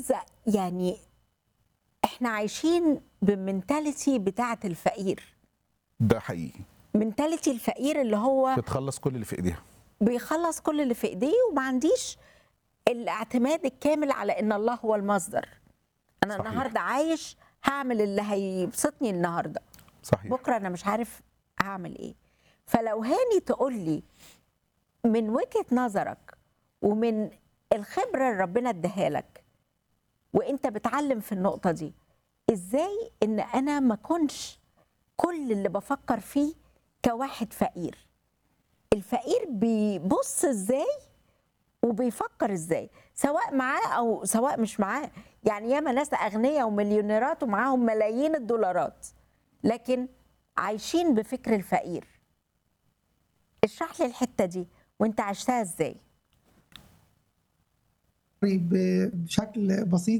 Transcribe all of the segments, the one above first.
عايزه يعني احنا عايشين بمنتاليتي بتاعه الفقير ده حقيقي منتاليتي الفقير اللي هو بتخلص كل اللي في ايديها بيخلص كل اللي في ايديه وما عنديش الاعتماد الكامل على ان الله هو المصدر انا صحيح. النهارده عايش هعمل اللي هيبسطني النهارده صحيح بكره انا مش عارف هعمل ايه فلو هاني تقول لي من وجهه نظرك ومن الخبره اللي ربنا اداها لك وانت بتعلم في النقطه دي ازاي ان انا ما اكونش كل اللي بفكر فيه كواحد فقير الفقير بيبص ازاي وبيفكر ازاي سواء معاه او سواء مش معاه يعني ياما ناس اغنياء ومليونيرات ومعاهم ملايين الدولارات لكن عايشين بفكر الفقير اشرح لي الحته دي وانت عشتها ازاي ب- بشكل بسيط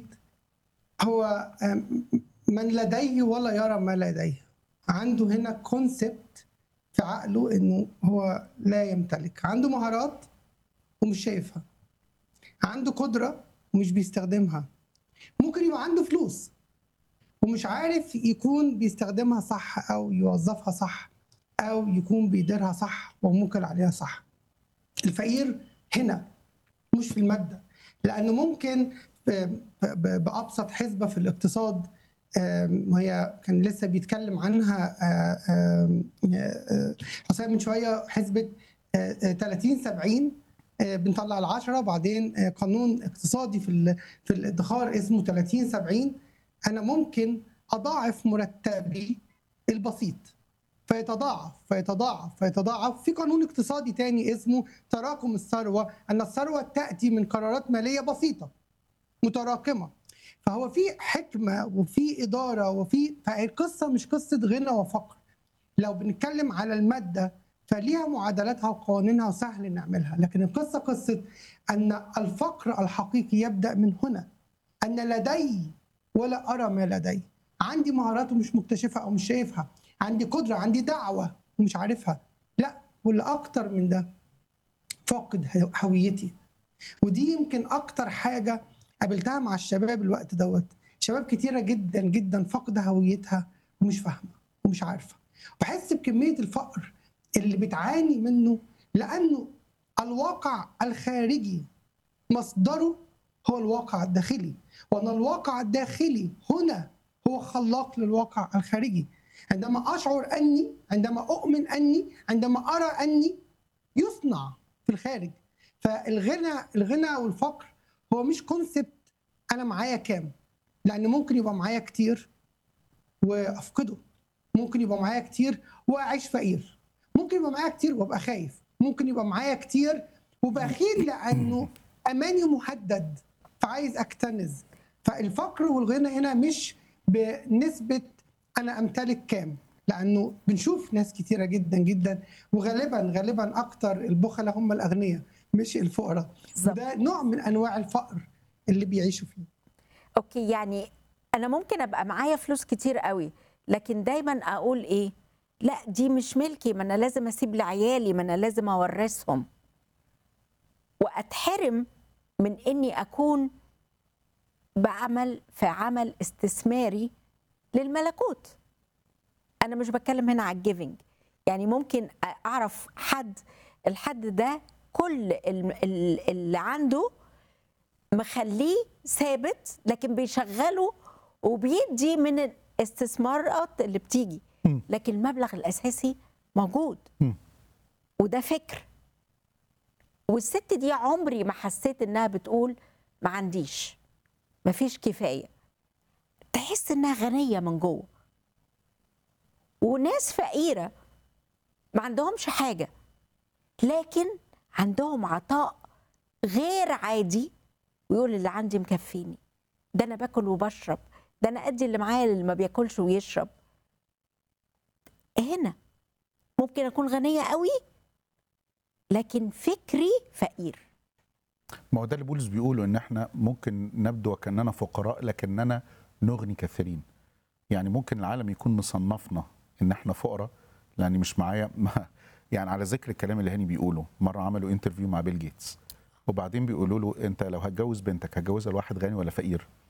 هو آم، من لديه ولا يرى ما لديه عنده هنا كونسبت في عقله انه هو لا يمتلك عنده مهارات ومش شايفها عنده قدرة ومش بيستخدمها ممكن يبقى عنده فلوس ومش عارف يكون بيستخدمها صح او يوظفها صح او يكون بيديرها صح وموكل عليها صح الفقير هنا مش في المادة لأنه ممكن ب- ب- بأبسط حسبة في الاقتصاد آم، وهي كان لسه بيتكلم عنها آه، آم، آه، حسام من شوية حسبة آه، آه، 30 70 آه، بنطلع العشرة وبعدين آه، قانون اقتصادي في ال- في الادخار اسمه 30 70 أنا ممكن أضاعف مرتبي البسيط فيتضاعف فيتضاعف فيتضاعف في قانون اقتصادي تاني اسمه تراكم الثروة أن الثروة تأتي من قرارات مالية بسيطة متراكمة فهو في حكمة وفي إدارة وفي فالقصة مش قصة غنى وفقر لو بنتكلم على المادة فليها معادلاتها وقوانينها وسهل نعملها لكن القصة قصة أن الفقر الحقيقي يبدأ من هنا أن لدي ولا أرى ما لدي عندي مهارات ومش مكتشفها أو مش شايفها عندي قدرة عندي دعوة ومش عارفها لا واللي أكتر من ده فاقد هويتي ودي يمكن أكتر حاجة قابلتها مع الشباب الوقت دوت شباب كتيرة جدا جدا فاقدة هويتها ومش فاهمة ومش عارفة بحس بكمية الفقر اللي بتعاني منه لأنه الواقع الخارجي مصدره هو الواقع الداخلي وأن الواقع الداخلي هنا هو خلاق للواقع الخارجي عندما أشعر أني عندما أؤمن أني عندما أرى أني يصنع في الخارج فالغنى الغنى والفقر هو مش كونسبت أنا معايا كام لأن ممكن يبقى معايا كتير وأفقده ممكن يبقى معايا كتير وأعيش فقير ممكن يبقى معايا كتير وأبقى خايف ممكن يبقى معايا كتير وبخيل لأنه أماني مهدد فعايز أكتنز فالفقر والغنى هنا مش بنسبة أنا أمتلك كام لأنه بنشوف ناس كتيرة جدا جدا وغالبا غالبا أكتر البخلة هم الأغنياء مش الفقراء بالظبط. وده نوع من أنواع الفقر اللي بيعيشوا فيه اوكي يعني انا ممكن ابقى معايا فلوس كتير قوي لكن دايما اقول ايه لا دي مش ملكي ما انا لازم اسيب لعيالي ما انا لازم اورثهم واتحرم من اني اكون بعمل في عمل استثماري للملكوت انا مش بتكلم هنا على الجيفنج يعني ممكن اعرف حد الحد ده كل ال- ال- اللي عنده مخليه ثابت لكن بيشغله وبيدي من الاستثمارات اللي بتيجي مم. لكن المبلغ الاساسي موجود مم. وده فكر والست دي عمري ما حسيت انها بتقول ما عنديش ما فيش كفايه تحس انها غنيه من جوه وناس فقيره ما عندهمش حاجه لكن عندهم عطاء غير عادي ويقول اللي عندي مكفيني ده انا باكل وبشرب ده انا ادي اللي معايا اللي ما بياكلش ويشرب هنا ممكن اكون غنيه قوي لكن فكري فقير ما هو ده اللي بولس بيقوله ان احنا ممكن نبدو كاننا فقراء لكننا نغني كثيرين يعني ممكن العالم يكون مصنفنا ان احنا فقراء لان مش معايا ما يعني على ذكر الكلام اللي هاني بيقوله مره عملوا انترفيو مع بيل جيتس وبعدين بيقولوا له انت لو هتجوز بنتك هتجوزها لواحد غني ولا فقير